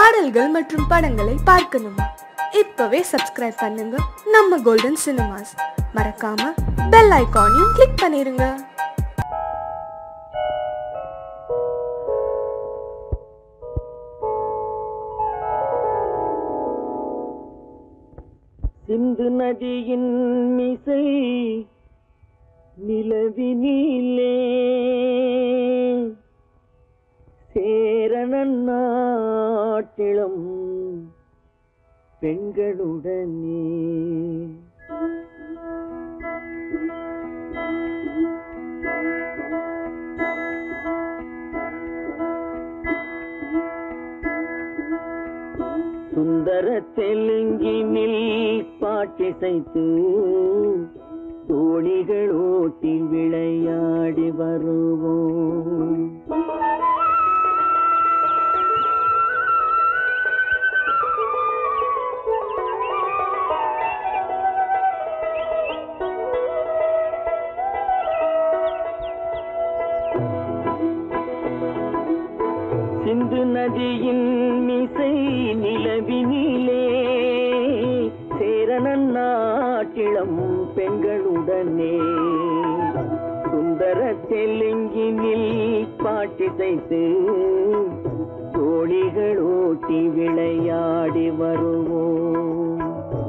பாடல்கள் மற்றும் படங்களை பார்க்கணுமா இப்பவே சப்ஸ்கிரைப் பண்ணுங்க நம்ம கோல்டன் சினிமாஸ் மறக்காம பெல் ஐகானையும் கிளிக் பண்ணிருங்க சிந்து நதியின் மிசை நிலவினிலே சேரணன் நாட்டிளம் பெண்களுடனே சுந்தர தெலுங்கினில் பாட்டிசைத்து தோணிகள் ஓட்டி விளையாடி வருவோம் சிந்து நதியின் மிசை நிலவினிலே சேரணன் நாட்டிளம் பெண்களுடனே சுந்தர தெலுங்கினில் பாட்டிசைத்து தோழிகள் ஓட்டி விளையாடி வருவோம்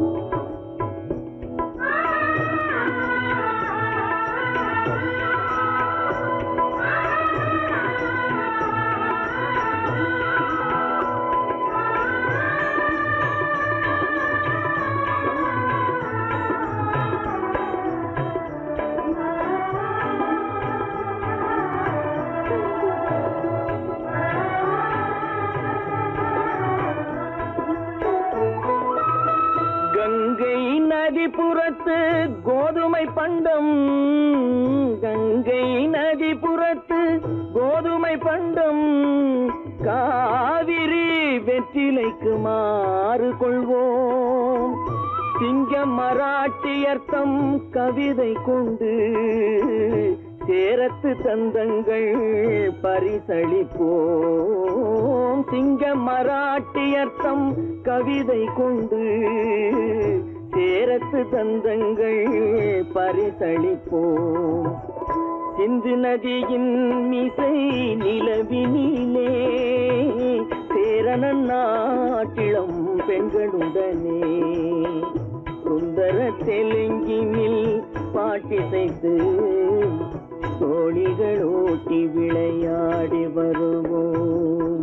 கங்கை நதிபுறத்து கோதுமை பண்டம் கங்கை நதிபுறத்து கோதுமை பண்டம் காவிரி வெற்றிலைக்கு மாறு கொள்வோம் சிங்க மராட்டியர்த்தம் கவிதை கொண்டு சேரத்து தந்தங்கள் பரிசளிப்போம் சிங்க மராட்டியர்த்தம் கவிதை கொண்டு சேரத்து தந்தங்கள் பரிசளிப்போம் சிந்து நதியின் மிசை நிலவினிலே சேரணன் நாட்டிளம் பெண்களுடனே சுந்தர தெலுங்கினில் பாட்டிசைத்து தோழிகள் ஓட்டி விளையாடி வருவோம்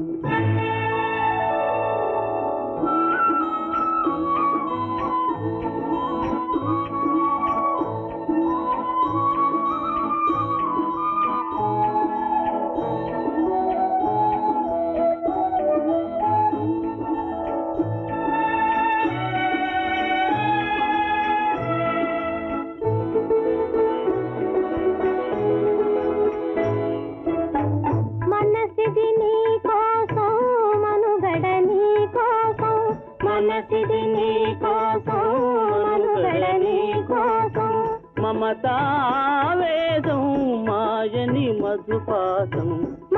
మనసిది నీ కోసం మనుగడ నీ కోసం మనసిది నీ కోసం మనుగడ నీ కోసం మమతావేదం మాయని మధుపాసం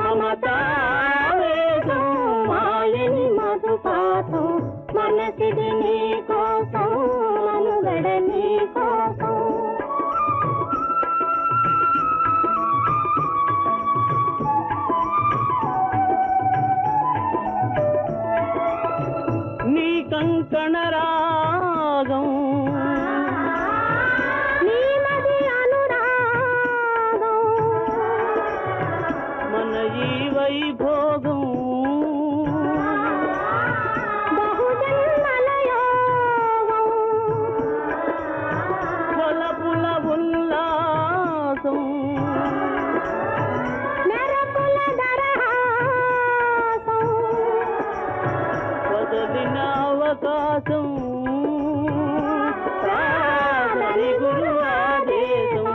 మమతావేదం మాయని మధుపాతం మనసిది నీ కోసం మనుగడ నీ కోసం నీ కంకణ రాగం నీలది అనురాగం మన ఈ వైభోగం బహుజన్మల యోగం కొలపుల ఉల్లాసం మెరపుల దరహాసం వదలిన అవకాశం కాదని గురు ఆదేశం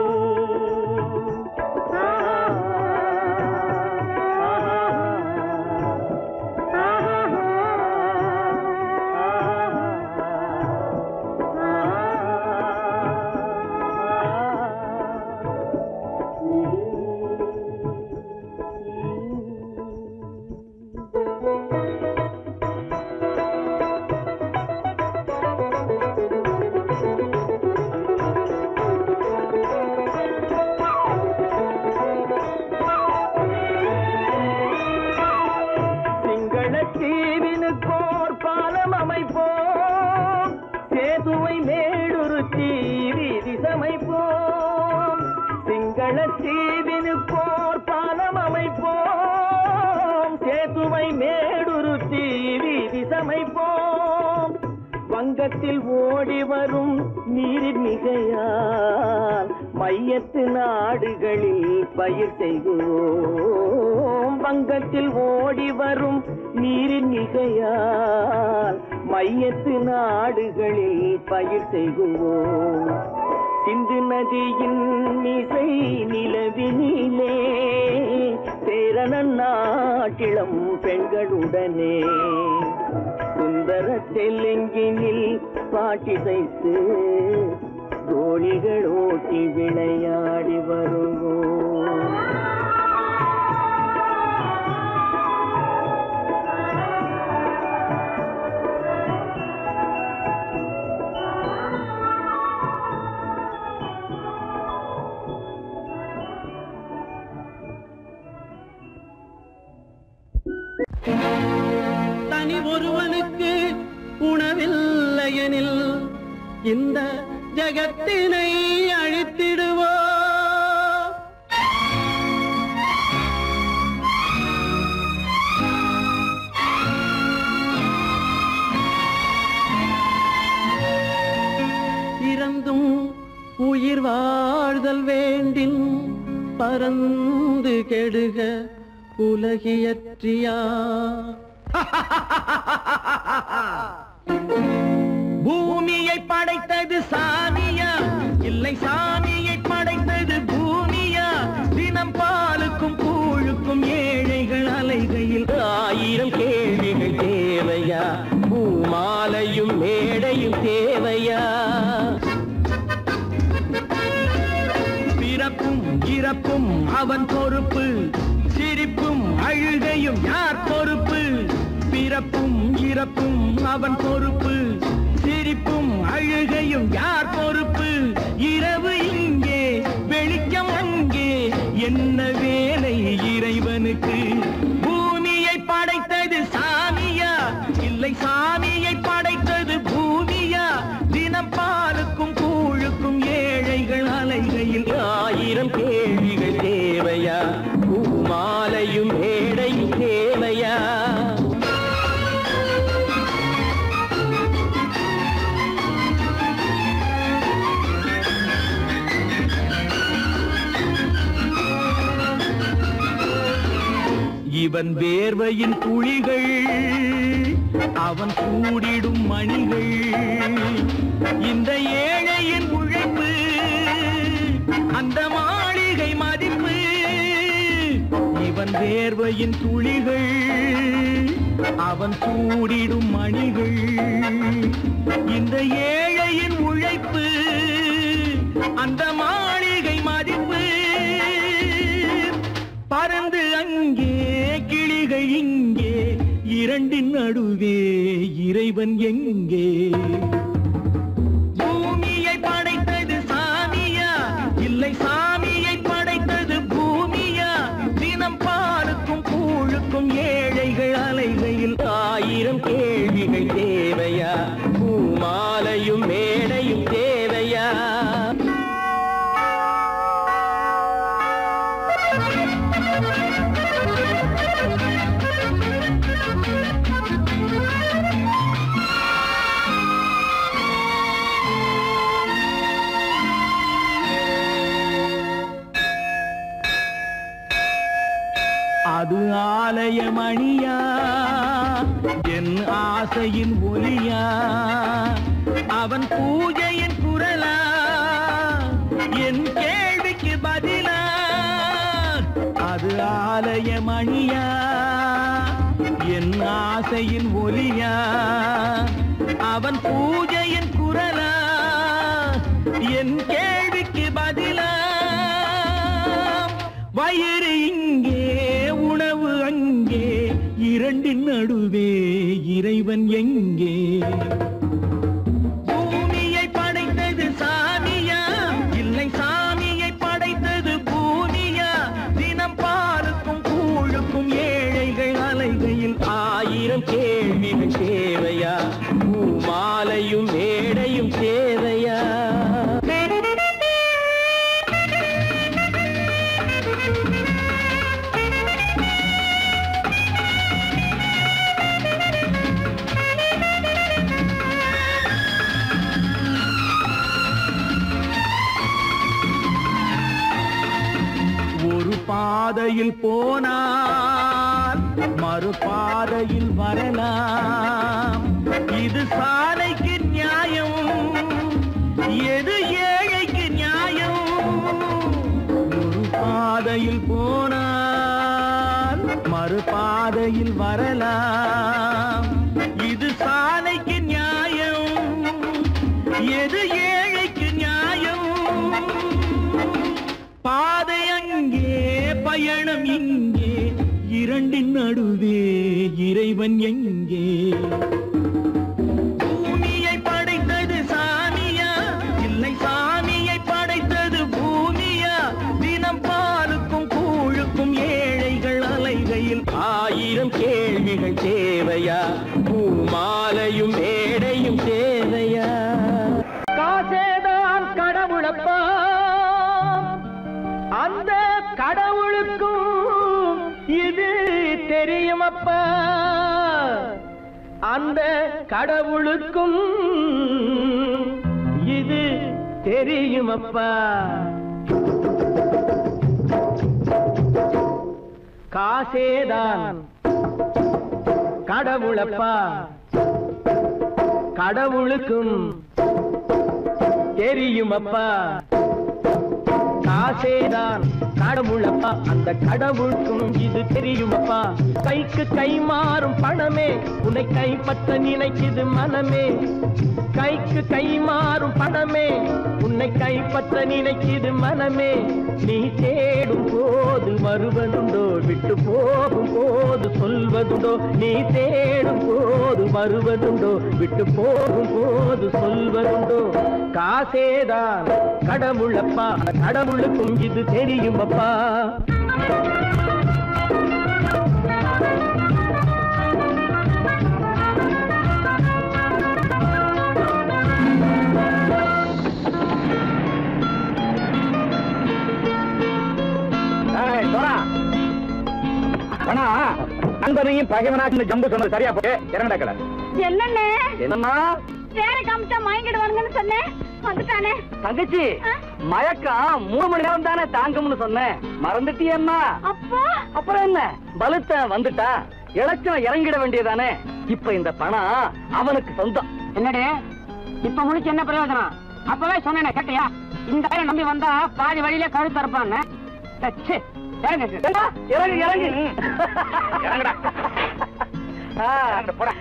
ఆ, ఆ, சமைப்போம் வங்கத்தில் ஓடி வரும் நீரின் மிகையால் மையத்து நாடுகளில் பயிர் செய்குவோம் வங்கத்தில் ஓடி வரும் நீரின் மிகையால் மையத்து நாடுகளில் பயிர் செய்குவோம் சிந்து நதியின் மிசை நிலவினிலே சேரணன் நாட்டிளம் பெண்களுடனே சுந்தர தெலுங்கினில் பாட்டிசைத்து தோழிகள் ஓட்டி விளையாடி வருவோம் தனி ஒருவனுக்கு உணவில்லையெனில் இந்த ஜகத்தினை அழித்திடுவோ இறந்தும் உயிர் வாழ்தல் வேண்டின் பறந்து கெடுக உலகியற்றியா பூமியை படைத்தது சாமியா இல்லை சாமியை படைத்தது பூமியா தினம் பாலுக்கும் கூழுக்கும் ஏழைகள் அலைகையில் ஆயிரம் கேள்விகள் தேவையா பூமாலையும் மேடையும் தேவையா பிறப்பும் இறப்பும் அவன் பொறுப்பு சிரிப்பும் அழுகையும் யார் பொறுப்பு பிறப்பும் இறப்பும் அவன் பொறுப்பு சிரிப்பும் அழுகையும் யார் பொறுப்பு இரவு இங்கே வெளிச்சம் அங்கே என்ன வேலை இறைவனுக்கு பூமியை படைத்தது சாமியா இல்லை சாமியை படைத்தது பூமியா தினம் பாலுக்கும் கூழுக்கும் ஏழைகள் அலைகையில் ஆயிரம் கேள்விகள் தேவையா பூமாலையும் மேடையும் தேவையா இவன் வேர்வையின் துளிகள் அவன் கூடிடும் மணிகள் இந்த ஏழையின் உழைப்பு அந்த மாளிகை மதிப்பு இவன் வேர்வையின் துளிகள் அவன் கூடிடும் மணிகள் இந்த ஏழையின் உழைப்பு அந்த மாளிகை மதிப்பு பறந்து அங்கே கிளிகள் இங்கே இரண்டின் நடுவே இறைவன் எங்கே பூமியை படைத்தது சாமியா இல்லை சாமியை படைத்தது பூமியா தினம் பாலுக்கும் கூழுக்கும் ஏழைகள் அலைகையில் ஆயிரம் கேள்விகள் தேவையா பூமாலையும் மேடையும் தேவையா அது ஆலய மணியா என் ஆசையின் ஒலியா அவன் பூஜையின் குரலா என் கேள்விக்கு பதிலா அது ஆலய மணியா என் ஆசையின் ஒலியா அவன் பூஜையின் குரலா என் கேள்விக்கு பதிலா வயிறு இங்கே உணவு அங்கே இரண்டின் நடுவே இறைவன் எங்கே பூமியை படைத்தது சாமியா இல்லை சாமியை படைத்தது பூமியா தினம் பாலுக்கும் கூழுக்கும் ஏழைகள் அலைகையில் ஆயிரம் கேள்விகள் தேவையா பூமாலையும் மேடையும் தேவையா பாதையில் போனால் மறுபாதையில் வரலாம் இது சாலைக்கு நியாயம் எது ஏழைக்கு நியாயம் ஒரு பாதையில் போனால் மறுபாதையில் வரலாம் இது சாலைக்கு நியாயம் எது ஏழைக்கு நியாயம் பாதை அங்கே பயணம் இங்கே இரண்டின் நடுவே இறைவன் எங்கே பூமியை படைத்தது சாமியா இல்லை சாமியை படைத்தது பூமியா தினம் பாலுக்கும் கூழுக்கும் ஏழைகள் அலைகையில் ஆயிரம் கேள்விகள் தேவையா பூமாலையும் மேடையும் தேவையா காசேதான் கடவுளப்பா அந்த கடவுளுக்கும் இது தெரியுமப்பா அந்த கடவுளுக்கும் இது தெரியுமப்பா காசேதான் கடவுளப்பா கடவுளுக்கும் தெரியுமப்பா காசேதான் கடவுளப்பா அந்த கடவுளுக்கும் இது தெரியுமப்பா கைக்கு கை மாறும் பணமே உன்னை கைப்பற்ற நினைக்குது மனமே கைக்கு கை மாறும் பணமே உன்னை கைப்பற்ற நினைக்குது மனமே நீ தேடும் போது வருவதுண்டோ விட்டு போகும் போது சொல்வதுண்டோ நீ தேடும் போது வருவதுண்டோ விட்டு போகும் போது சொல்வதுண்டோ காசேதான் கடவுளப்பா அந்த கடவுளுக்கும் இது தெரியுமப்பா நண்பனையும் பகைவனாக்கு ஜம்பு சொன்னது சரியா போய் இறங்கடக்கல என்னண்ணே என்னம்மா வேற காமிச்சா மயங்கிடுவானுங்கன்னு சொன்னேன் வந்துட்டானே தங்கச்சி மயக்கம் மூணு மணி நேரம் தானே தாங்கும்னு சொன்னேன் மறந்துட்டியம்மா அப்பா அப்புறம் என்ன பலுத்த வந்துட்டா இலச்சம் இறங்கிட வேண்டியதானே இப்ப இந்த பணம் அவனுக்கு சொந்தம் என்னடி இப்ப முடிச்சு என்ன பிரயோஜனம் அப்பவே சொன்னேனே கேட்டியா இந்த பையனை நம்பி வந்தா பாதி வழியிலே கழுத்து அறுப்பான்னு ச்சே, ஏங்க இது? ஏண்டா, இறங்கு இறங்கு இறங்குடா போடா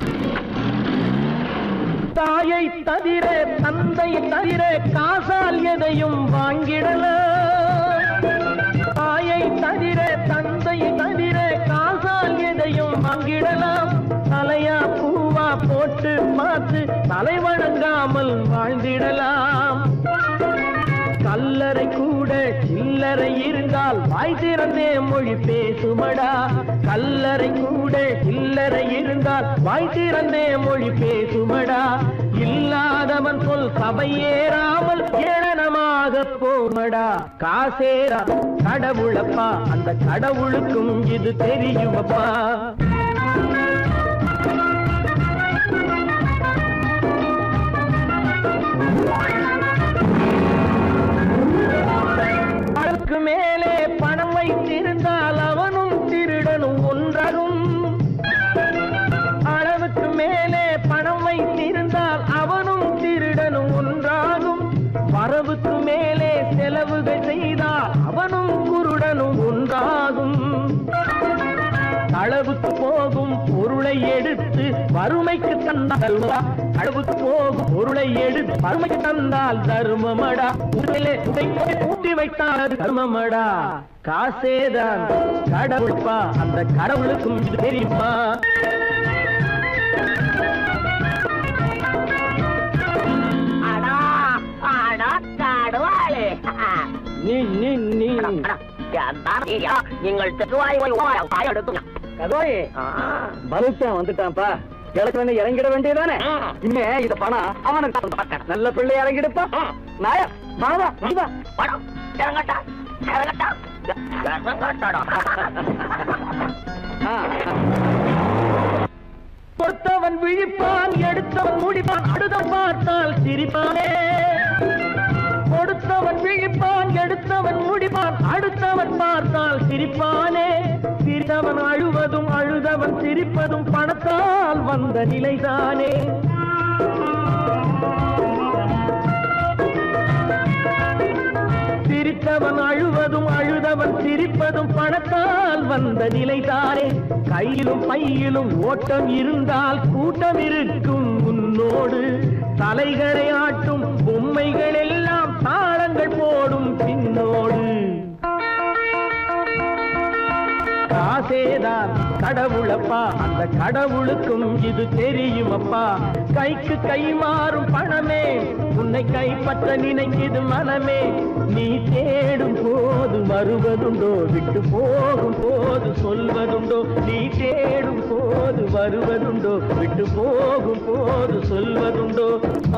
தாயை தவிர தந்தை தவிர காசால் எதையும் வாங்கிடலாம் தாயை தவிர தந்தை தவிர காசால் எதையும் வாங்கிடலாம் தலையா பூவா போட்டு பார்த்து தலை வணங்காமல் வாழ்ந்திடலாம் கல்லறை கூட சில்லறை இருந்தால் வாய் திறந்தே மொழி பேசுமடா கல்லறை கூட சில்லறை இருந்தால் வாய் திறந்தே மொழி பேசுமடா இல்லாதவன் சொல் சபையேறாமல் ஏளனமாக போமடா காசேரா கடவுளப்பா அந்த கடவுளுக்கும் இது தெரியுமப்பா அதற்கு மேலே பணம் வைத்திருந்தால் அவனும் திருடனும் ஒன்றரும் அளவுக்கு மேலே பணம் வைத்திருந்தால் அவனும் திருடனும் ஒன்றாகும் வரவுக்கு மேலே செலவுகள் செய்தால் அவனும் குருடனும் ஒன்றாகும் அளவுக்கு போகும் பொருளை எடுத்து வறுமைக்கு தந்தால் அளவுக்கு போகும் பொருளை எடுத்து வறுமைக்கு தந்தால் தர்மமடா உடலே உடைப்பை பூட்டி வைத்தால் அது தர்மமடா காசேதான் கடவுள்பா அந்த கடவுளுக்கும் இது தெரியுமா அடா அடா காடுவாளே நீ நீ நீ நீங்கள் தெருவாய் எடுத்துங்க கதோய் பலுத்தான் வந்துட்டான்ப்பா கிழக்கு இறங்கிட வேண்டியதானே இனிமே இந்த பணம் அவனுக்கு தந்து நல்ல பிள்ளை இறங்கிடுப்பா நாயா வாவா வா படம் இறங்கட்டா இறங்கட்டா இறங்கட்டாடா பொறுத்தவன் விழிப்பான் எடுத்தவன் முடிப்பான் அடுத்தவன் பார்த்தால் சிரிப்பானே கொடுத்தவன் விழிப்பான் எடுத்தவன் முடிப்பான் அடுத்த சிரித்தவன் பார்த்தால் சிரிப்பானே சிரித்தவன் அழுவதும் அழுதவன் சிரிப்பதும் பணத்தால் வந்த நிலைதானே சிரித்தவன் அழுவதும் அழுதவன் சிரிப்பதும் பணத்தால் வந்த நிலைதானே கையிலும் பையிலும் ஓட்டம் இருந்தால் கூட்டம் இருக்கும் உன்னோடு தலைகளை ஆட்டும் பொம்மைகள் எல்லாம் தாளங்கள் போடும் பின்னோடு காசேதான் கடவுளப்பா அந்த கடவுளுக்கும் இது தெரியுமப்பா கைக்கு கை மாறும் பணமே உன்னை கைப்பற்ற நினைக்குது மனமே நீ தேடும் போது வருவதுண்டோ விட்டு போகும் போது சொல்வதுண்டோ நீ தேடும் போது வருவதுண்டோ விட்டு போகும் போது சொல்வதுண்டோ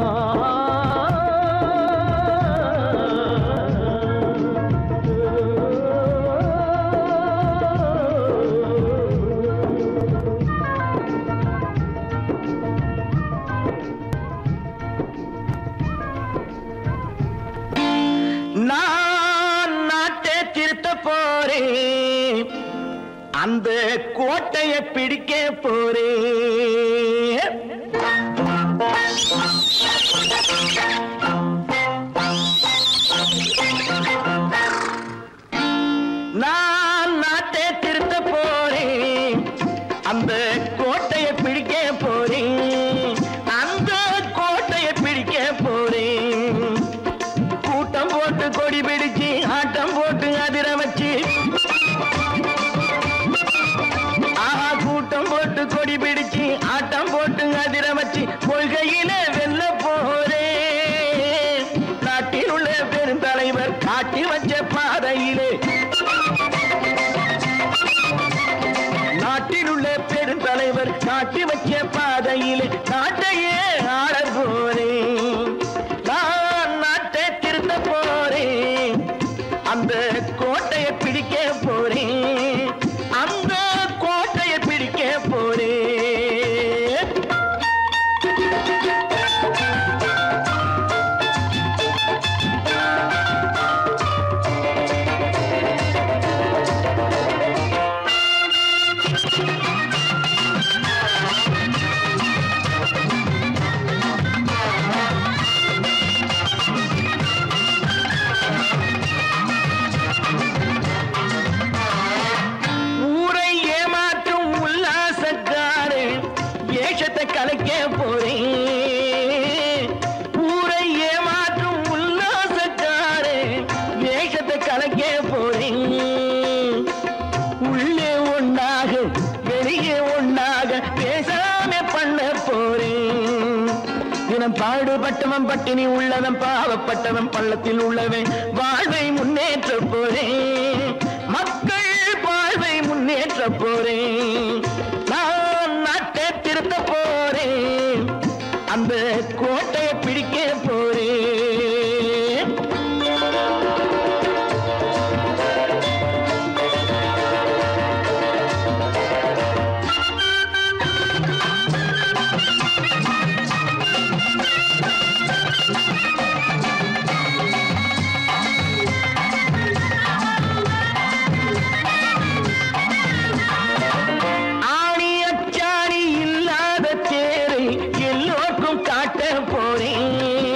நான் நாட்டை திருத்த போறேன் அந்த கோட்டையை பிடிக்க போறேன் நான் நாட்டை திருத்த போறேன் அந்த கோட்டையை பிடிக்க போறேன் அந்த கோட்டையை பிடிக்க போறேன் கூட்டம் போட்டு கொடி பிடிச்சு ஆட்டம் போட்டு அதிர வச்சு ஆஹா கூட்டம் போட்டு கொடி பிடிச்சு ஆட்டம் போட்டு அதிர வச்சு கொள்கையில வெல்ல போறே நாட்டில் உள்ள பெருந்தலைவர் காட்டி வச்ச பாதையிலே நாட்டில் உள்ள பெருந்தலைவர் காட்டி வச்ச பாதையிலே நாட்டையே ஆள போறேன் நான் நாட்டை திருத்த போறேன் அந்த கோட்டையை பிடிக்க போறேன் அந்த கோட்டையை பிடிக்க போறேன் ஊரை ஏமாற்றும் உல்லாசக்காரு ஏஷத்தை கலைக்க போறேன் ஊரை ஏமாற்றும் உல்லாசக்காரு ஏஷத்தை கலைக்க போறேன் உள்ளே ஒண்ணாக வெளியே ஒண்ணாக பேசாம பண்ண போறேன் தினம் பாடுபட்டவன் பட்டினி உள்ளவன் பாவப்பட்டவன் பள்ளத்தில் உள்ளவன் வாழ்வை முன்னேற்ற போறேன் மக்கள் வாழ்வை முன்னேற்ற போறேன் நான் நாட்டை திருத்த போறேன் அந்த கோட்டையை பிடிக்க போறேன் ஆணி அச்சாணி இல்லாத தேரை எல்லோருக்கும் காட்ட போறேன்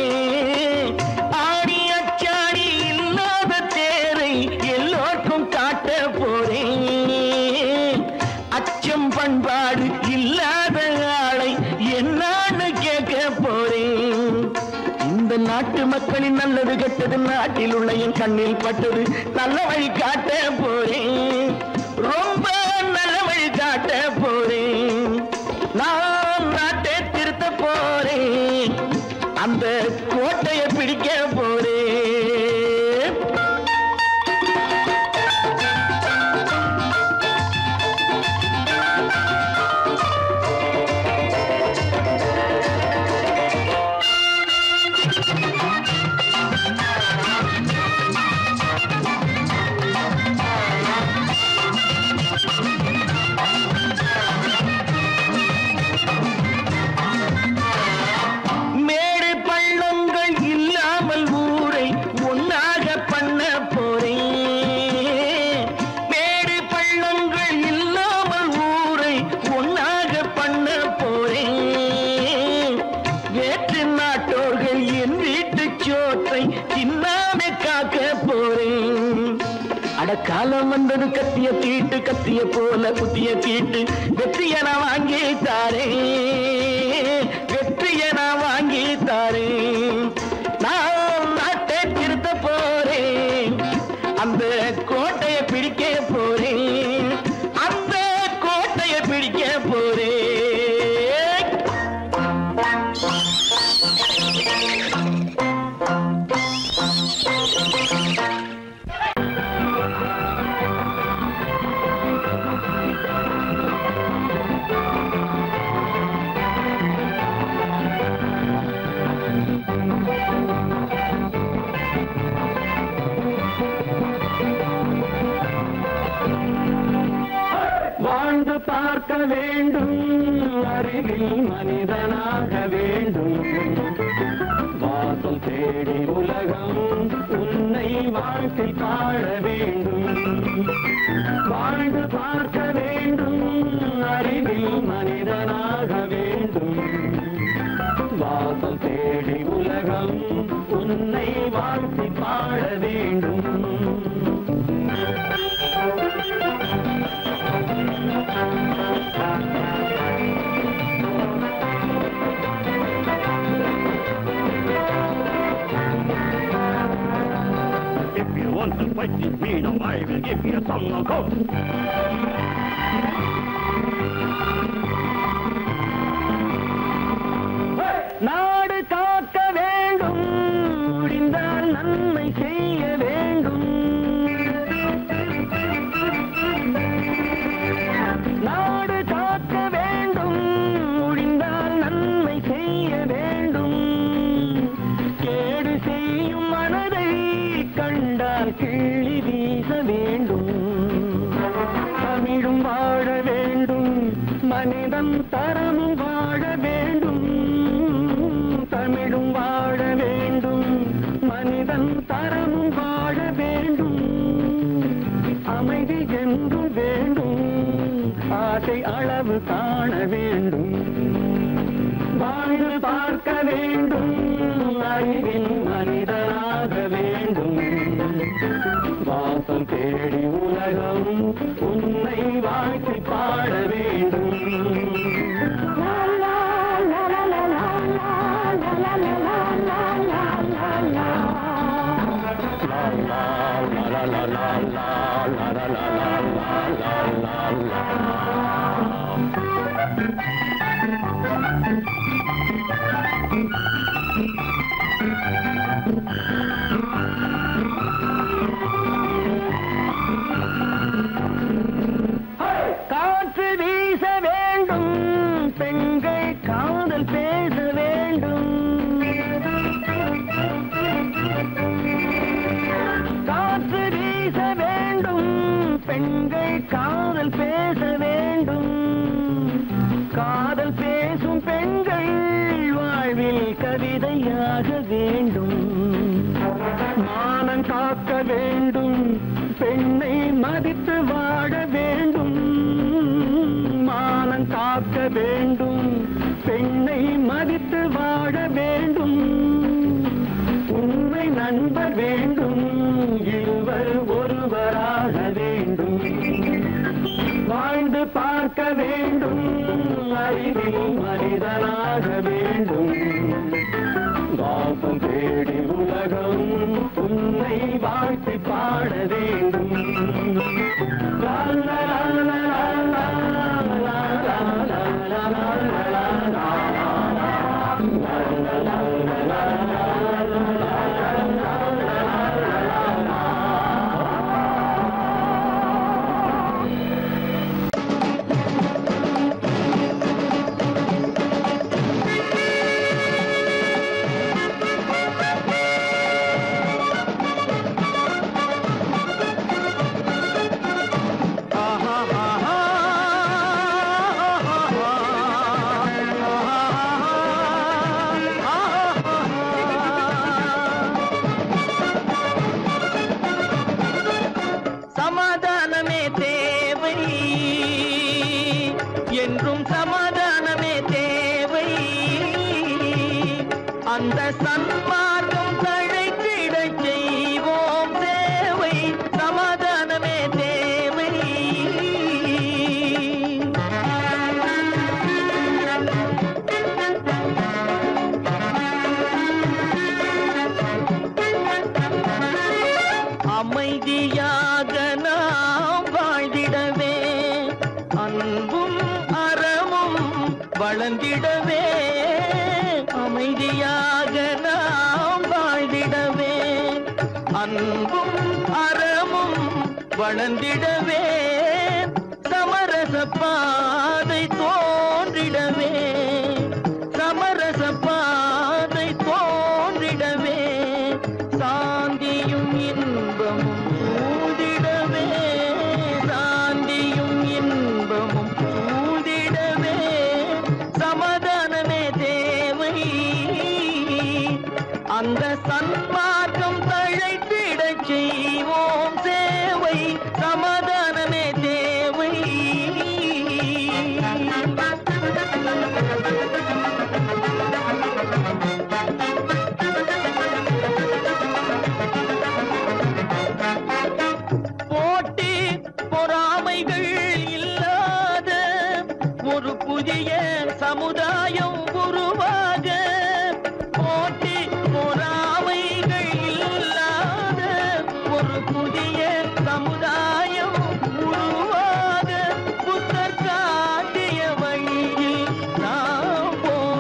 ஆணி அச்சாணி இல்லாத தேரை எல்லோருக்கும் காட்ட போறேன் அச்சம் பண்பாடு இல்லாத ஆளை என்னான்னு கேட்க போறேன் இந்த நாட்டு மக்களின் நல்லது கெட்டது நாட்டில் உள்ள என் கண்ணில் பட்டது நல்ல வழி காட்ட போறேன் ரொம்ப நல்ல வழி காட்ட போறேன் நான் நாட்டை திருத்த போறேன் அந்த கோட்டையை பிடிக்க போறேன் வந்தது கத்திய தீட்டு கத்திய போல குத்திய தீட்டு வெற்றிய நான் வாங்கி தாரே வெற்றிய நான் வாங்கி தாரே நான் நாட்டை திருத்த போறேன் அந்த கோட்டையை பிடிக்க போறேன் அந்த கோட்டையை பிடிக்க போறேன் வாழ்ந்து பார்க்க வேண்டும் அறிவில் மனிதனாக வேண்டும் வாசல் தேடி உலகம் உன்னை வாழ்க்கை பாட வேண்டும் வாழ்ந்து பார்க்க வேண்டும் அறிவில் மனிதனாக வேண்டும் வாசல் தேடி உலகம் உன்னை வாழ்க்கை பாட வேண்டும் If you want to fight with me, now I will give you some knockout. நாடு காக்க வேண்டும் முடிந்தால் நன்மை செய்ய வேண்டும் நாடு காக்க வேண்டும் முடிந்தால் நன்மை செய்ய வேண்டும் கேடு செய்யும் மனதை கண்டால் கிள்ளி வீச வேண்டும் தமிழும் வாழ வேண்டும் மனிதன் தரமும் வாழ வேண்டும் தமிழும் வாழ வேண்டும் மனிதன் தரமும் வாழ வேண்டும் அமைதி என்று வேண்டும் ஆசை அளவு காண வேண்டும் வாழ்ந்து பார்க்க வேண்டும் அறிவில் மனிதனாக வேண்டும் வாசம் தேடி உலகம் உன்னை வாழ்க்கை பாட வேண்டும் லா, லா, லா, லா, லா, லா, லா, லா, லா, லா, லா, லா, லா, லா. லா, லா, லா, லா, லா, லா, லா, லா, லா, லா, லா, லா, லா, லா. காற்று வீச வேண்டும் பெண்கள் காதல் பேச வேண்டும் காற்று வீச வேண்டும் பெண்கள் காதல் பேச வேண்டும் காதல் பேசும் பெண்கள் வாழ்வில் கவிதையாக வேண்டும் மானம் காக்க வேண்டும் பெண்ணை மதித்து வாழ வேண்டும் மானம் காக்க வேண்டும் பெண்ணை மதித்து வாழ வேண்டும் உண்மை நண்பர் வேண்டும் இருவர் ஒருவராக வேண்டும் வாழ்ந்து பார்க்க வேண்டும் அறிவில் மனிதனாக வேண்டும் வாசம் தேடி உலகம் உன்னை வாழ்த்தி பாட வேண்டும் லா, லா, லா, லா, லா, லா, லா, லா, லா, லா, லா, லா, சமாதானமே தேவை என்றும் சமாதானமே தேவை அந்த சன்மார்க்கம் தழைத்திடச் செய்வோம் தேவை சமாதானமே தேவை மறைந்திடவே அமைதியாக நாம் வாழ்ந்திடவே அன்பும் அறமும் வளர்ந்திடவே சமரச பாதை தோன்றிடவே சமரச பாதை தோன்றிடவே சாந்தியும் இன்பமும் சூழ்ந்திடவே சாந்தியும் இன்பமும் சூழ்ந்திடவே சமாதானமே தேவை அந்த சன்மார்க்கம் தழைத்திடச் செய்வோம் சேவை சமாதானமே தேவை போட்டி பொறாமைகள் இல்லாத ஒரு புதிய சமுதாயம் உருவாக போட்டி பொறாமைகள் இல்லாத ஒரு புதிய சமுதாயம் உருவாக புத்தர் காட்டிய வழியில் நாம்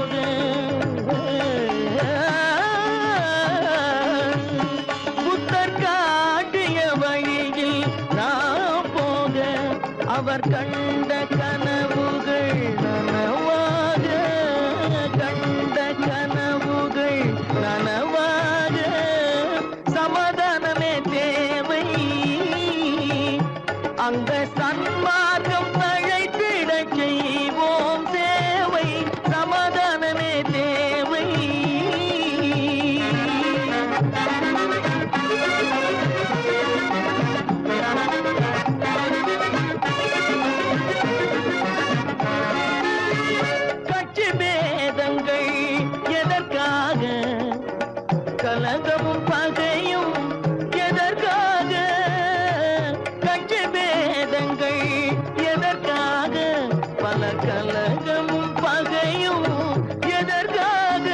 போக புத்தர் காட்டிய வழியில் நாம் போக அவர் கண்ட கனவுகள் நனவாக கண்ட கனவுகள் நனவாக சமாதானமே தேவை அங்க சன்மார்க்கம் தழைத்திடச் செய்வோம் சேவை சமாதானமே தேவை கட்சி பேதங்கள் எதற்காக கலகமும் பகையும் எதற்காக கட்சி பேதங்கள் எதற்காக பல கலகமும் பகையும் எதற்காக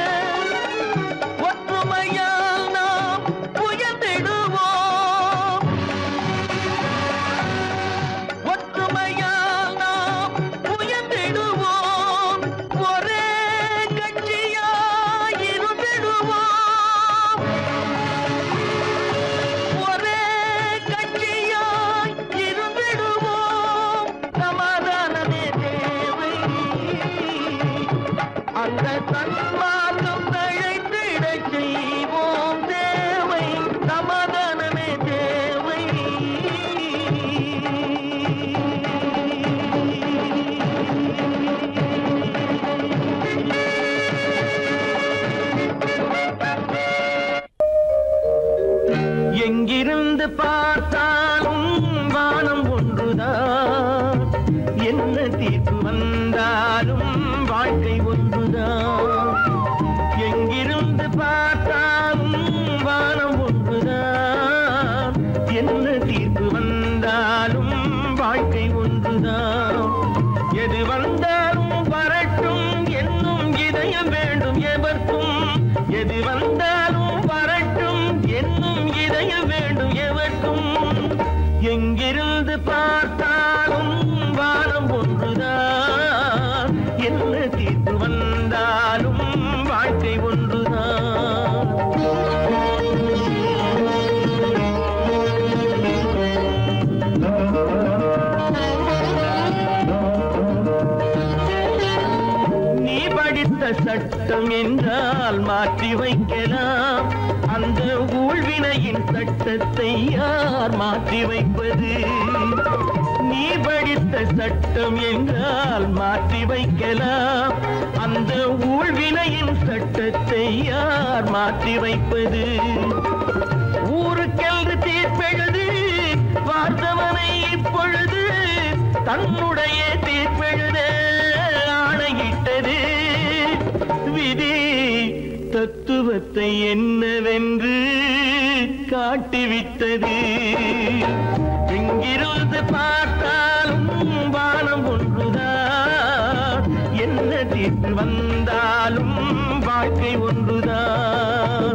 ஒற்றுமையால் நாம் உயர்ந்திடுவோம் ஒற்றுமையால் நாம் உயர்ந்திடுவோம் ஒரே கட்சியாய் இருந்திடுவோம் ஒரே கட்சியாய் இருந்திடுவோம் சமாதானமே தேவை அந்த சன்மார்க்கம் தழைத்திடச் செய்வோம் தேவை சமாதானமே தேவை எங்கிருந்து பார்த்தாலும் வானம் ஒன்றுதான் என்ன தீர்ப்பு வந்தாலும் வாழ்க்கை ஒன்றுதான் எங்கிருந்து பார்த்தாலும் வானம் ஒன்றுதான் என்ன தீர்ப்பு வந்தாலும் வாழ்க்கை ஒன்றுதான் எது வந்தாலும் வரட்டும் என்னும் இதயம் வேண்டும் எவர்க்கும் எது வந்தாலும் வரட்டும் என்னும் இதயம் வேண்டும் எவர்க்கும் எங்கிருந்து பார்த்தாலும் வானம் ஒன்றுதான் என்ன தீர்ப்பு வந்தாலும் வாழ்க்கை ஒன்றுதான் நீ படித்த சட்டம் என்றால் மாற்றி வைக்கலாம் அந்த ஊழ்வினையின் சட்டத்தை யார் மாற்றி வைப்பது நீ படித்த சட்டம் என்றால் மாற்றி வைக்கலாம் அந்த ஊழ்வினையின் சட்டத்தை யார் மாற்றி வைப்பது ஊருக்கென்று தீர்ப்பெழுது பார்த்தவனை இப்பொழுது தன்னுடைய தீர்ப்பெழுத ஆணையிட்டது விதி தத்துவத்தை என்னவென்று காட்டிவிட்டது எங்கிருந்து பார்த்தாலும் வானம் ஒன்றுதான் என்ன தீர்ப்பு வந்தாலும் வாழ்க்கை ஒன்றுதான்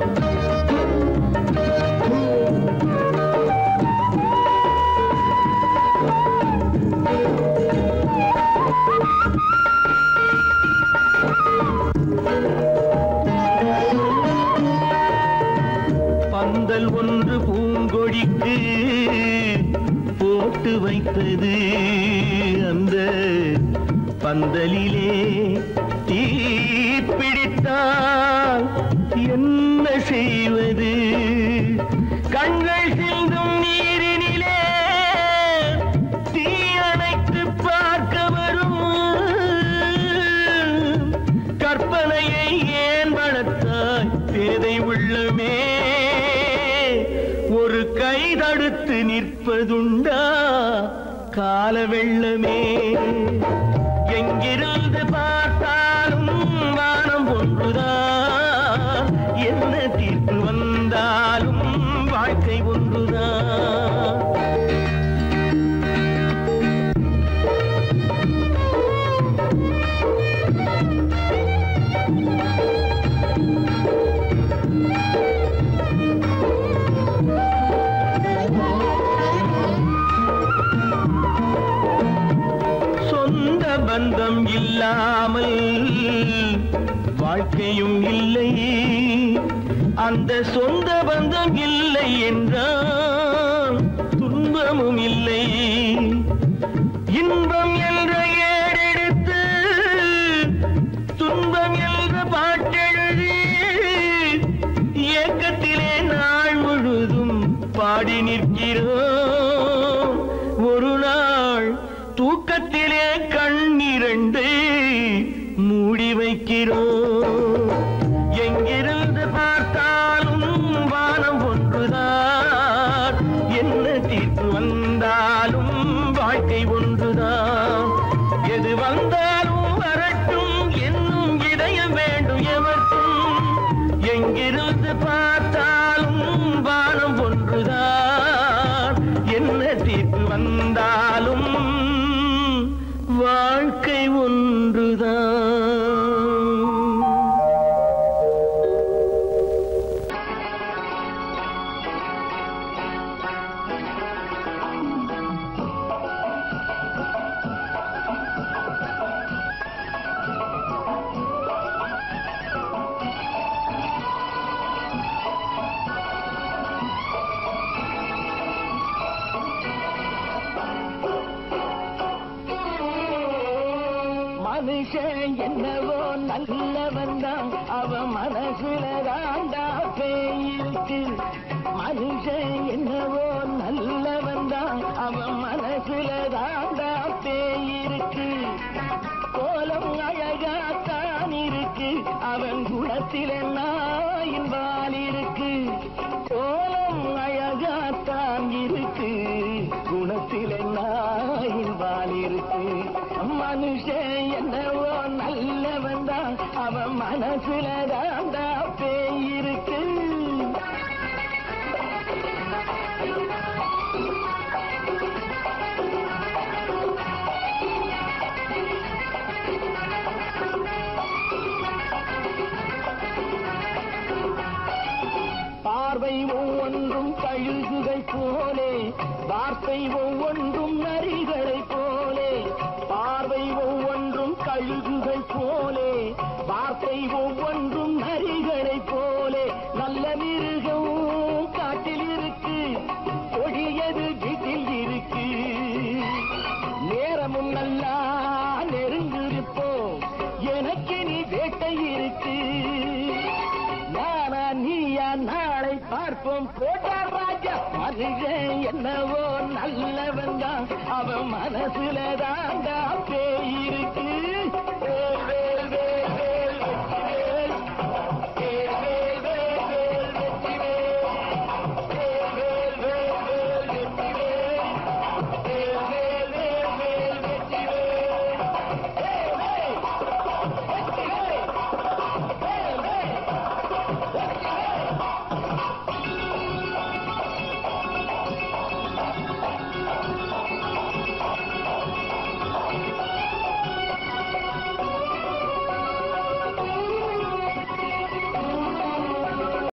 கோழிக்கு போட்டு வைத்தது அந்த பந்தலிலே தீ பிடித்தால் என்ன செய்வது கண்கள் சிந்தும் நீரினிலே தீ அணைத்து பார்க்க வரும் கற்பனையை ஏன் வளர்த்தாய் பேதை உள்ளமே ஒரு கை தடுத்து நிற்பதுண்டா கால வெள்ளமே எங்கிருந்து பார்த்தாலும் வானம் ஒன்றுதான் என்ன தீர்ப்பு வந்தாலும் வாழ்க்கை ஒன்றுதான் சொந்த பந்தம் இல்லாமல் வாழ்க்கையும் இல்லை அந்த சொந்த பந்தம் இல்லை என்றால் துன்பமும் இல்லை இன்பம் என்ற ஏறெடுத்து துன்பம் என்ற பாட்டெழுதி ஏக்கத்திலே நாள் முழுதும் பாடி நிற்கிறோம் ஒரு நாள் தூக்கத்திலே கண்ணிரண்டு மூடி வைக்கிறோம் எங்கிருந்து பார்த்தாலும் வானம் ஒன்றுதான் என்ன தீர்ப்பு வந்தாலும் வாழ்க்கை ஒன்றுதான் எது வந்தாலும் வரட்டும் என்னும் இதயம் வேண்டும் எவர்க்கும் எங்கிருந்து பார்த்தாலும் வானம் ஒன்றுதான் என்ன தீர்ப்பு வந்தாலும் வாழ்க்கை ஒன்றுதான் மனுஷன் என்னவோ நல்லவன் தான் அவன் மனசுல தாண்டா பேயிருக்கு மனுஷன் என்னவோ நல்லவன் தான் அவன் மனசுல தாண்டா பேயிருக்கு கோலம் அழகாத்தான் இருக்கு அவன் குணத்தில நாயின் வால் இருக்கு கோலம் அழகாத்தான் இருக்கு குணத்தில நாயின் வால் இருக்கு மனுஷன் என்னவோ நல்லவன் தான் அவன் மனசுல தாண்டா பேயிருக்கு பார்வை ஒவ்வொன்றும் கழுகுகை போலே வார்த்தை ஒவ்வொன்றும் நரிகளை போலே பார்வை ஒவ்வொன்றும் கழுகுகை போலே வார்த்தை ஒவ்வொன்றும் நரிகளை போலே நல்ல மிருகம் காட்டில் இருக்கு கொடியது வீட்டில் இருக்கு நேரமும் நல்லா நெருங்கிருப்போம் எனக்கு நீ வேட்டை இருக்கு நானா நீயா நாளை பார்ப்போம் போட்டா ராஜா மனுஷன் என்னவோ நல்லவன் தான் அவன் மனசுல தாண்டா பேயிரு